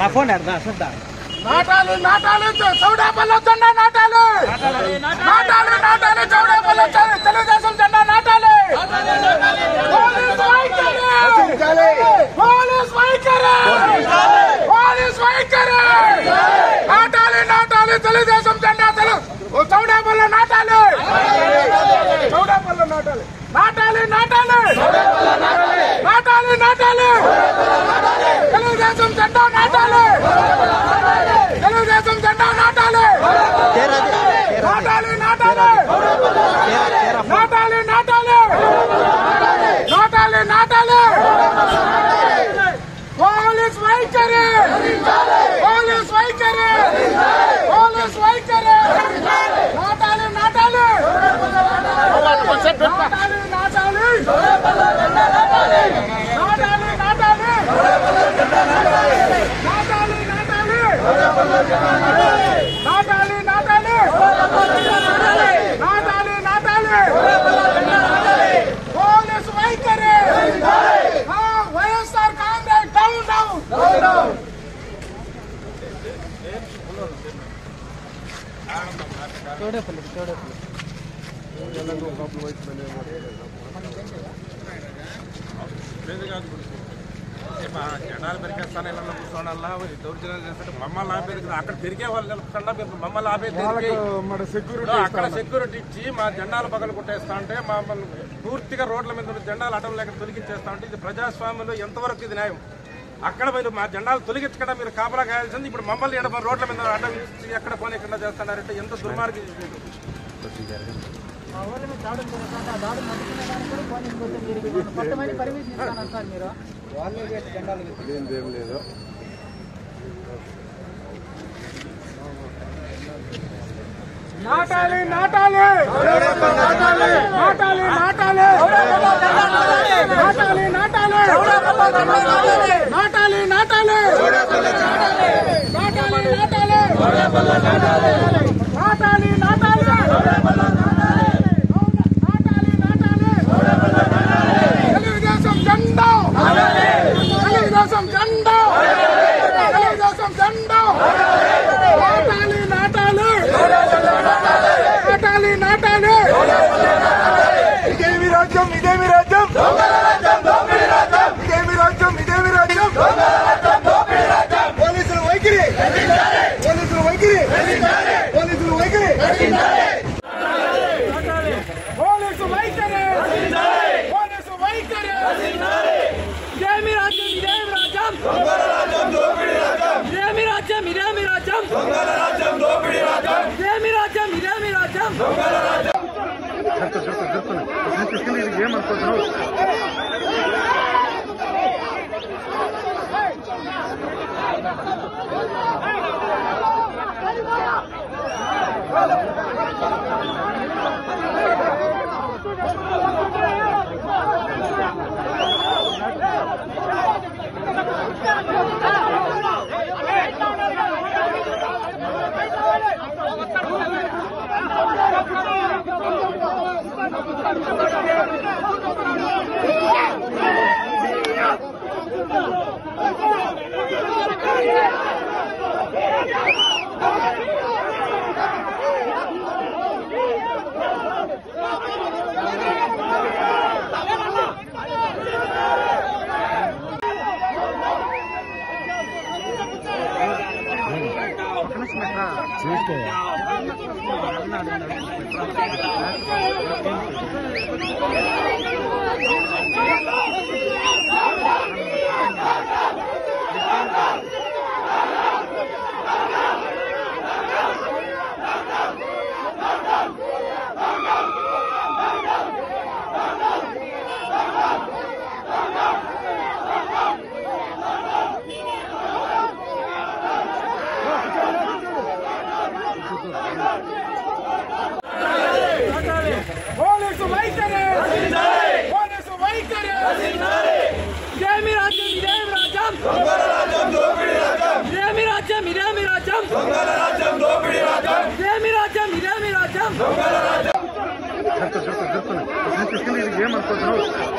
నా ఫోన్ ఎడదా చూద్దా నాటాలి నాటాలి చౌడాపల్లి జెండా నాటాలి నాటాలి నాటాలి చౌడాపల్లి తెలుగుదేశం జెండా నాటాలి పోలీస్ వైఖరి పోలీస్ వైఖరి పోలీస్ వైఖరి నాటాలి నాటాలి తెలుగుదేశం జెండా తెలుగు చౌడాపల్లి నాటాలి చౌడాపల్లి నాటాలి నాటాలి నాటాలి నాటాలి నాటాలి తెలుగుదేశం జెండా నాటాలి తెలుగుదేశం జెండా నాటాలి నాటాలి నాటాలి నాటాలి నాటాలి నాటాలి నాటాలి పోలీస్ వైఖరి పోలీస్ వైఖరి పోలీస్ వైఖరి నాటాలి నాటాలి నాటాలి నాటాలి నాటాలి నాటాలి నాటాలి నాటాలి నాటాలి నాటాలి నాటాలి పోలీస్ వైఖరి ఆ, వైఎస్ఆర్ కాంగ్రెస్ డౌన్ డౌన్ చోడేపల్లి చోడేపల్లి జనాలు పెరిగేస్తాను ఇలా కూర్చోనల్లా దౌర్జన్యాలు చేస్తుంటే మమ్మల్ని ఆపేది కదా అక్కడ పెరిగే వాళ్ళు నిలబడకుండా మీరు మమ్మల్ని ఆపేది మన సెక్యూరిటీ అక్కడ సెక్యూరిటీ ఇచ్చి మా జెండాలు పగలు కొట్టేస్తా ఉంటే మమ్మల్ని పూర్తిగా రోడ్ల మీద ఉన్న జెండాలు అటం లేక తొలగించేస్తా ఉంటే ఇది ప్రజాస్వామ్యంలో ఎంతవరకు ఇది న్యాయం అక్కడ మీరు మా జెండాలు తొలగించకుండా మీరు కాపలా కాయాల్సింది ఇప్పుడు మమ్మల్ని ఈడ మన రోడ్ల మీద అడ్డం ఇచ్చి ఎక్కడ పోనీకుండా చేస్తున్నారంటే ఎంత దుర్మార్గం ఇది మీరు. మా ఊళ్ళో మీద దాడులు జరుగుతుంటే ఆ దాడులు నడుచుకునే దానికి కూడా పోలీసు పోతే మీరు వీళ్ళని కొట్టమని పర్మిషన్ ఇస్తానంటున్నారు మీరు వాళ్ళే చేసి జెండాలు నాటాలి నాటాలి నాటాలి నాటాలి నాటాలి నాటాలి నాటాలి నాటాలి నాటాలి నాటాలి నాటాలి నాటాలి తెలుగుదేశం జెండా తెలుగుదేశం జెండా తెలుగుదేశం జెండా నాటాలి నాటాలి నాటాలి నాటాలి ఇదేమి రాజ్యం ఇదేమి రాజ్యం ఇదేమి రాజ్యం ఇదేమి రాజ్యం పోలీసుల వైఖరి పోలీసుల వైఖరి పోలీసుల వైఖరి పోలీసు వైఖరి పోలీసు వైఖరి ఇదేమి రాజ్యం ఇదేమి రాజ్యం ఇదేమి రాజ్యం ఇదేమి రాజ్యం ఇదేమి రాజ్యం ఇదేమి రాజ్యం పోలీసు వైఖరి పోలీసు వైఖరి ఇదేమి రాజ్యం ఇదేమి రాజ్యం ఇదేమి రాజ్యం ఇదేమి రాజ్యం ఇదేమి రాజ్యం ఇదేమి రాజ్యం ఏమనుకుంటున్నావు